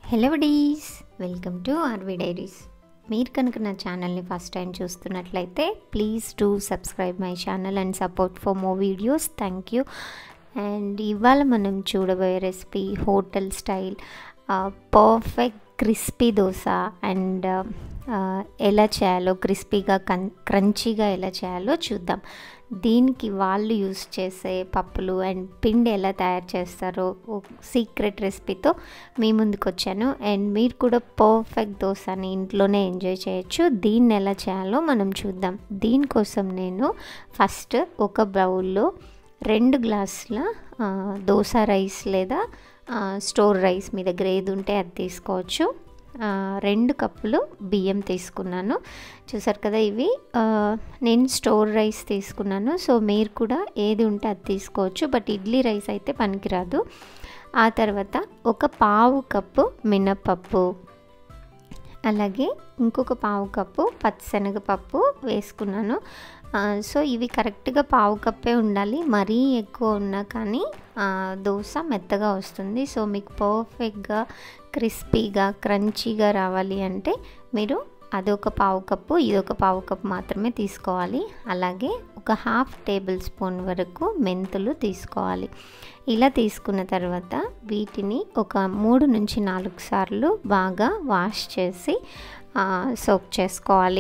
hello డీస్ welcome to RV Diaries మీరు కనుక నా ఛానల్ని ఫస్ట్ టైం చూస్తున్నట్లయితే please do subscribe my channel and support for more videos thank you and ఇవాళ మనం చూడబోయే recipe hotel style perfect crispy dosa and ఎలా చేయాలో క్రిస్పీగా కన్ క్రంచీగా ఎలా చేయాలో చూద్దాం దీనికి వాళ్ళు యూస్ చేసే పప్పులు అండ్ పిండి ఎలా తయారు చేస్తారో సీక్రెట్ రెసిపీతో మీ ముందుకు వచ్చాను అండ్ మీరు కూడా పర్ఫెక్ట్ దోశని ఇంట్లోనే ఎంజాయ్ చేయొచ్చు దీన్ని ఎలా చేయాలో మనం చూద్దాం దీనికోసం నేను ఫస్ట్ ఒక బౌల్లో రెండు గ్లాసుల దోశ రైస్ లేదా స్టోర్ రైస్ మీ దగ్గర ఏది ఉంటే అది తీసుకోవచ్చు రెండు కప్పులు బియ్యం తీసుకున్నాను చూసారు కదా ఇవి నేను స్టోర్ రైస్ తీసుకున్నాను సో మీరు కూడా ఏది ఉంటే అది తీసుకోవచ్చు బట్ ఇడ్లీ రైస్ అయితే పనికిరాదు ఆ తర్వాత ఒక పావు కప్పు మినపప్పు అలాగే ఇంకొక పావు కప్పు పచ్చిశనగపప్పు వేసుకున్నాను సో ఇవి కరెక్ట్గా పావు కప్పే ఉండాలి మరీ ఎక్కువ ఉన్నా కానీ దోశ మెత్తగా వస్తుంది సో మీకు పర్ఫెక్ట్గా క్రిస్పీగా క్రంచీగా రావాలి అంటే మీరు అదొక పావు కప్పు ఇదొక పావు కప్పు మాత్రమే తీసుకోవాలి అలాగే ఒక హాఫ్ టేబుల్ స్పూన్ వరకు మెంతులు తీసుకోవాలి ఇలా తీసుకున్న తర్వాత వీటిని ఒక మూడు నుంచి నాలుగు సార్లు బాగా వాష్ చేసి సోక్ చేసుకోవాలి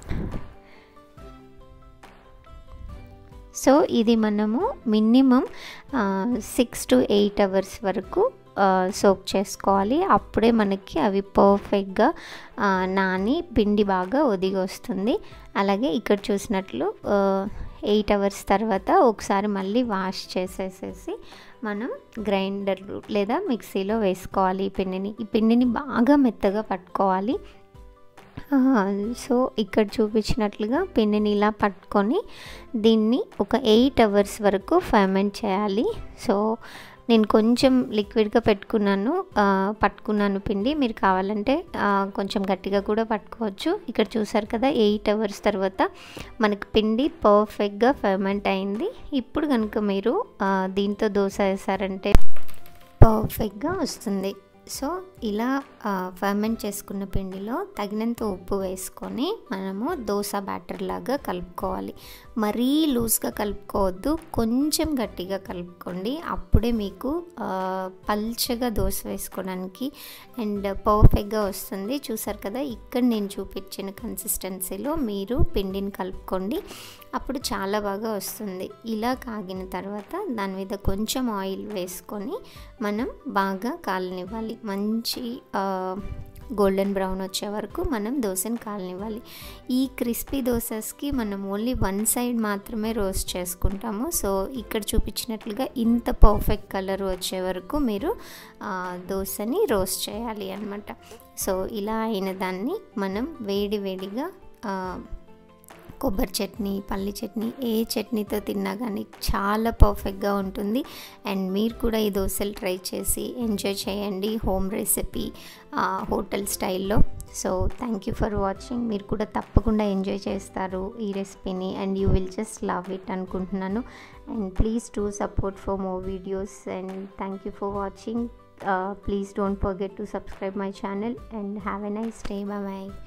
సో ఇది మనము minimum six to eight hours వరకు సోక్ చేసుకోవాలి అప్పుడే మనకి అవి పర్ఫెక్ట్గా నాని పిండి బాగా ఒదిగి వస్తుంది అలాగే ఇక్కడ చూసినట్లు ఎయిట్ అవర్స్ తర్వాత ఒకసారి మళ్ళీ వాష్ చేసేసేసి మనం గ్రైండర్ లేదా మిక్సీలో వేసుకోవాలి ఈ పిండిని ఈ పిండిని బాగా మెత్తగా పట్టుకోవాలి సో ఇక్కడ చూపించినట్లుగా పిండిని ఇలా పట్టుకొని దీన్ని ఒక ఎయిట్ అవర్స్ వరకు ఫర్మెంట్ చేయాలి సో నేను కొంచెం లిక్విడ్గా పెట్టుకున్నాను పట్టుకున్నాను పిండి మీరు కావాలంటే కొంచెం గట్టిగా కూడా పట్టుకోవచ్చు ఇక్కడ చూసారు కదా ఎయిట్ అవర్స్ తర్వాత మనకి పిండి పర్ఫెక్ట్గా ఫర్మెంట్ అయింది ఇప్పుడు కనుక మీరు దీంతో దోశ వేసారంటే పర్ఫెక్ట్గా వస్తుంది సో ఇలా ఫర్మెంట్ చేసుకున్న పిండిలో తగినంత ఉప్పు వేసుకొని మనము దోశ బ్యాటర్ లాగా కలుపుకోవాలి మరీ లూజ్గా కలుపుకోవద్దు కొంచెం గట్టిగా కలుపుకోండి అప్పుడే మీకు పల్చగా దోశ వేసుకోవడానికి అండ్ పర్ఫెక్ట్గా వస్తుంది చూసారు కదా ఇక్కడ నేను చూపించిన కన్సిస్టెన్సీలో మీరు పిండిని కలుపుకోండి అప్పుడు చాలా బాగా వస్తుంది ఇలా కాగిన తర్వాత దాని మీద కొంచెం ఆయిల్ వేసుకొని మనం బాగా కాలనివ్వాలి మంచి గోల్డెన్ బ్రౌన్ వచ్చే వరకు మనం దోశని కాలనివ్వాలి ఈ క్రిస్పీ దోసెస్కి మనం ఓన్లీ వన్ సైడ్ మాత్రమే రోస్ట్ చేసుకుంటాము సో ఇక్కడ చూపించినట్లుగా ఇంత పర్ఫెక్ట్ కలర్ వచ్చే వరకు మీరు దోశని రోస్ట్ చేయాలి అనమాట సో ఇలా అయిన దాన్ని మనం వేడి వేడిగా కొబ్బరి చట్నీ పల్లి చట్నీ ఏ చట్నీతో తిన్నా కానీ చాలా పర్ఫెక్ట్గా ఉంటుంది అండ్ మీరు కూడా ఈ దోశలు ట్రై చేసి ఎంజాయ్ చేయండి హోమ్ రెసిపీ హోటల్ స్టైల్లో so thank you for watching మీరు కూడా తప్పకుండా ఎంజాయ్ చేస్తారు ఈ రెసిపీని and you will just love it అనుకుంటున్నాను and please do support for more videos and thank you for watching please don't forget to subscribe my channel and have a nice day bye by